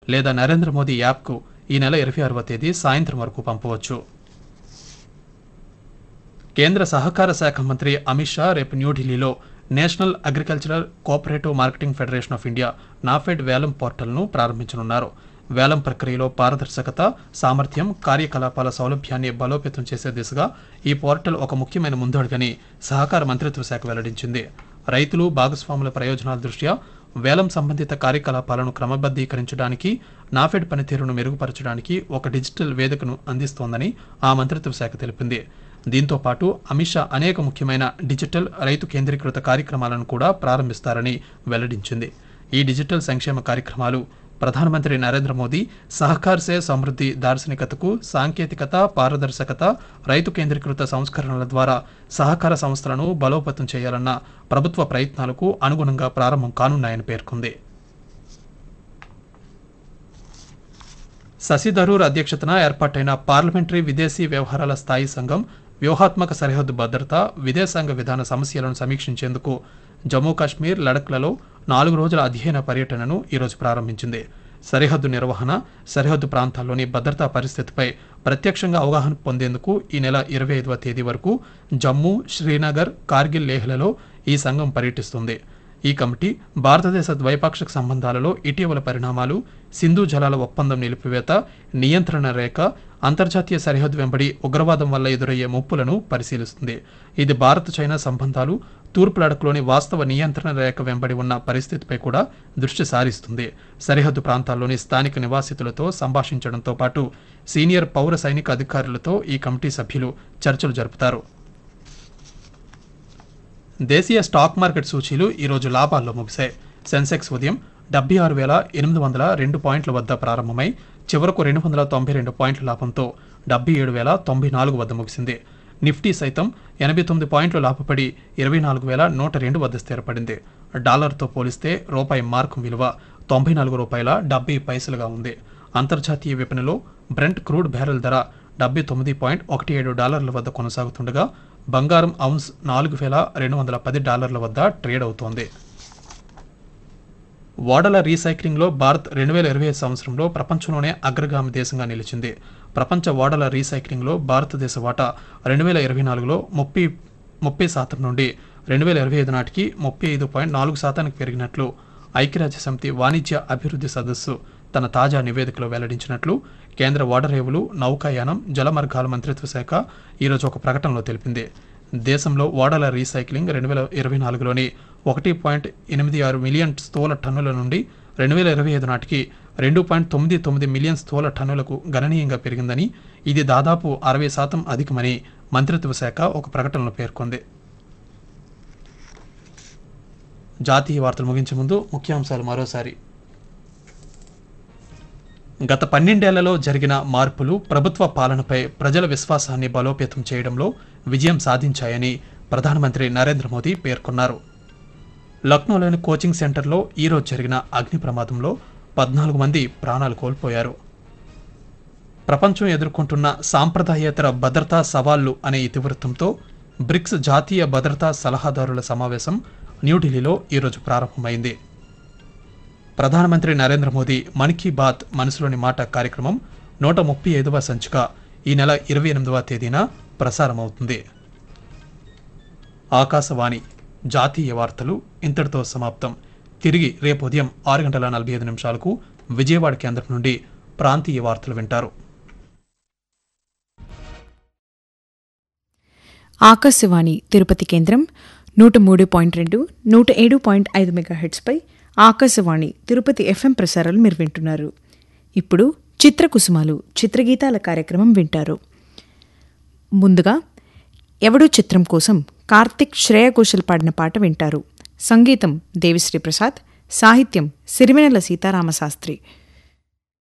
లేదా నరేంద్ర మోదీ యాప్కు ఈ నెల ఇరవై ఆరవ తేదీ సాయంత్రం వరకు పంపవచ్చు కేంద్ర సహకార శాఖ మంత్రి అమిత్ షా రేపు న్యూఢిల్లీలో national agricultural cooperative marketing federation of India NAFED వేలం పోర్టల్ను ప్రారంభించనున్నారు వేలం ప్రక్రియలో పారదర్శకత సామర్థ్యం కార్యకలాపాల సౌలభ్యాన్ని బలోపేతం చేసే దిశగా ఈ పోర్టల్ ఒక ముఖ్యమైన ముందడుగని సహకార మంత్రిత్వ శాఖ వెల్లడించింది రైతులు భాగస్వాముల ప్రయోజనాల దృష్ట్యా వేలం సంబంధిత కార్యకలాపాలను క్రమబద్ధీకరించడానికి నాఫెడ్ పనితీరును మెరుగుపరచడానికి ఒక డిజిటల్ వేదికను అందిస్తోందని ఆ మంత్రిత్వ శాఖ తెలిపింది దీంతో పాటు అమిత్ షా అనేక ముఖ్యమైన డిజిటల్ రైతు కేంద్రీకృత కార్యక్రమాలను కూడా ప్రారంభిస్తారని వెల్లడించింది ఈ డిజిటల్ సంక్షేమ కార్యక్రమాలు ప్రధానమంత్రి నరేంద్ర మోదీ సహకార్ సే సమృద్ధి దార్శనికతకు సాంకేతికత పారదర్శకత రైతు కేంద్రీకృత సంస్కరణల ద్వారా సహకార సంస్థలను బలోపేతం చేయాలన్న ప్రభుత్వ ప్రయత్నాలకు అనుగుణంగా ప్రారంభం కానున్నాయని పేర్కొంది శశి థరూర్ అధ్యక్షతన ఏర్పాటైన పార్లమెంటరీ విదేశీ వ్యవహారాల స్థాయి సంఘం వ్యూహాత్మక సరిహద్దు భద్రత విదేశాంగ విధాన సమస్యలను సమీక్షించేందుకు జమ్మూ కాశ్మీర్ లడఖ్లలో నాలుగు రోజుల అధ్యయన పర్యటనను ఈరోజు ప్రారంభించింది సరిహద్దు నిర్వహణ సరిహద్దు ప్రాంతాల్లోని భద్రతా పరిస్థితిపై ప్రత్యక్షంగా అవగాహన పొందేందుకు ఈ నెల ఇరవై ఐదవ తేదీ వరకు జమ్మూ శ్రీనగర్ కార్గిల్ లేహ్లలో ఈ సంఘం పర్యటిస్తుంది ఈ కమిటీ భారతదేశ ద్వైపాక్షిక సంబంధాలలో ఇటీవల పరిణామాలు సింధు జలాల ఒప్పందం నిలిపివేత నియంత్రణ రేఖ అంతర్జాతీయ సరిహద్దు వెంబడి ఉగ్రవాదం వల్ల ఎదురయ్యే ముప్పులను పరిశీలిస్తుంది ఇది భారత్ చైనా సంబంధాలు తూర్పు లడఖ్లోని వాస్తవ నియంత్రణ రేఖ వెంబడి ఉన్న పరిస్థితిపై కూడా దృష్టి సారిస్తుంది సరిహద్దు ప్రాంతాల్లోని స్థానిక నివాసితులతో సంభాషించడంతో పాటు సీనియర్ పౌర సైనిక అధికారులతో ఈ కమిటీ సభ్యులు చర్చలు జరుపుతారు దేశీయ స్టాక్ మార్కెట్ సూచీలు ఈరోజు లాభాల్లో ముగిశాయి సెన్సెక్స్ ఉదయం డెబ్బై ఆరు వేల ఎనిమిది వందల రెండు పాయింట్ల వద్ద ప్రారంభమై చివరకు రెండు వందల తొంభై రెండు పాయింట్ల లాభంతో డెబ్బై ఏడు వేల తొంభై నాలుగు వద్ద ముగిసింది నిఫ్టీ సైతం ఎనభై తొమ్మిది పాయింట్లు లాభపడి ఇరవై నాలుగు వేల నూట రెండు వద్ద స్థిరపడింది డాలర్తో పోలిస్తే రూపాయి మార్కు విలువ తొంభై నాలుగు రూపాయల డెబ్బై పైసలుగా ఉంది అంతర్జాతీయ విపణిలో బ్రెంట్ క్రూడ్ బ్యారెల్ ధర డెబ్బై తొమ్మిది పాయింట్ ఒకటి ఏడు డాలర్ల వద్ద కొనసాగుతుండగా బంగారం ఔన్స్ నాలుగు వేల రెండు వందల పది డాలర్ల వద్ద ట్రేడ్ అవుతోంది ఓడల రీసైక్లింగ్లో భారత్ రెండు వేల ఇరవై ఐదు సంవత్సరంలో ప్రపంచంలోనే అగ్రగామి దేశంగా నిలిచింది ప్రపంచ ఓడల రీసైక్లింగ్లో భారతదేశ వాటా రెండు వేల ఇరవై నాలుగులో ముప్పై ముప్పై శాతం నుండి రెండు వేల ఇరవై ఐదు నాటికి ముప్పై ఐదు పాయింట్ నాలుగు శాతానికి పెరిగినట్లు ఐక్యరాజ్య సమితి వాణిజ్య అభివృద్ధి సదస్సు తన తాజా నివేదికలో వెల్లడించినట్లు కేంద్ర ఓడరేవులు నౌకాయానం జలమార్గాల మంత్రిత్వ శాఖ ఈరోజు ఒక ప్రకటనలో తెలిపింది దేశంలో ఓడల రీసైక్లింగ్ రెండు వేల ఇరవై నాలుగులోని ఒకటి పాయింట్ ఎనిమిది ఆరు మిలియన్ స్థూల టన్నుల నుండి రెండు వేల ఇరవై ఐదు నాటికి రెండు పాయింట్ తొమ్మిది తొమ్మిది మిలియన్ స్థూల టన్నులకు గణనీయంగా పెరిగిందని ఇది దాదాపు అరవై శాతం అధికమని మంత్రిత్వ శాఖ ఒక ప్రకటనలో పేర్కొంది జాతీయ వార్తలు ముగించే ముందు ముఖ్యాంశాలు మరోసారి గత పన్నెండేళ్లలో జరిగిన మార్పులు ప్రభుత్వ పాలనపై ప్రజల విశ్వాసాన్ని బలోపేతం చేయడంలో విజయం సాధించాయని ప్రధానమంత్రి నరేంద్ర మోదీ పేర్కొన్నారు లక్నోలోని కోచింగ్ సెంటర్లో ఈరోజు జరిగిన అగ్ని ప్రమాదంలో పద్నాలుగు మంది ప్రాణాలు కోల్పోయారు ప్రపంచం ఎదుర్కొంటున్న సాంప్రదాయేతర భద్రతా సవాళ్లు అనే ఇతివృత్తంతో బ్రిక్స్ జాతీయ భద్రతా సలహాదారుల సమావేశం న్యూఢిల్లీలో ఈరోజు ప్రారంభమైంది ప్రధానమంత్రి నరేంద్ర మోదీ మన్ కీ బాత్ మనసులోని మాట కార్యక్రమం నూట ముప్పై ఐదవ సంచిక ఈ నెల ఇరవై ఎనిమిదవ తేదీన ప్రసారమవుతుంది ఆకాశవాణి జాతీయ వార్తలు ఇంతటితో సమాప్తం తిరిగి రేపు ఉదయం ఆరు గంటల నలభై ఐదు నిమిషాలకు విజయవాడ కేంద్రం నుండి ప్రాంతీయ వార్తలు వింటారు ఆకాశవాణి తిరుపతి కేంద్రం నూట మూడు పాయింట్ రెండు నూట ఏడు పాయింట్ ఐదు మెగాహెట్స్పై ఆకాశవాణి తిరుపతి ఎఫ్ఎం ప్రసారాలు మీరు వింటున్నారు ఇప్పుడు చిత్రకుసుమాలు చిత్రగీతాల కార్యక్రమం వింటారు ముందుగా ఎవడూ చిత్రం కోసం కార్తిక్ శ్రేయ ఘోషల్ పాడిన పాట వింటారు సంగీతం దేవిశ్రీ ప్రసాద్ సాహిత్యం సిరివెనెల సీతారామశాస్త్రి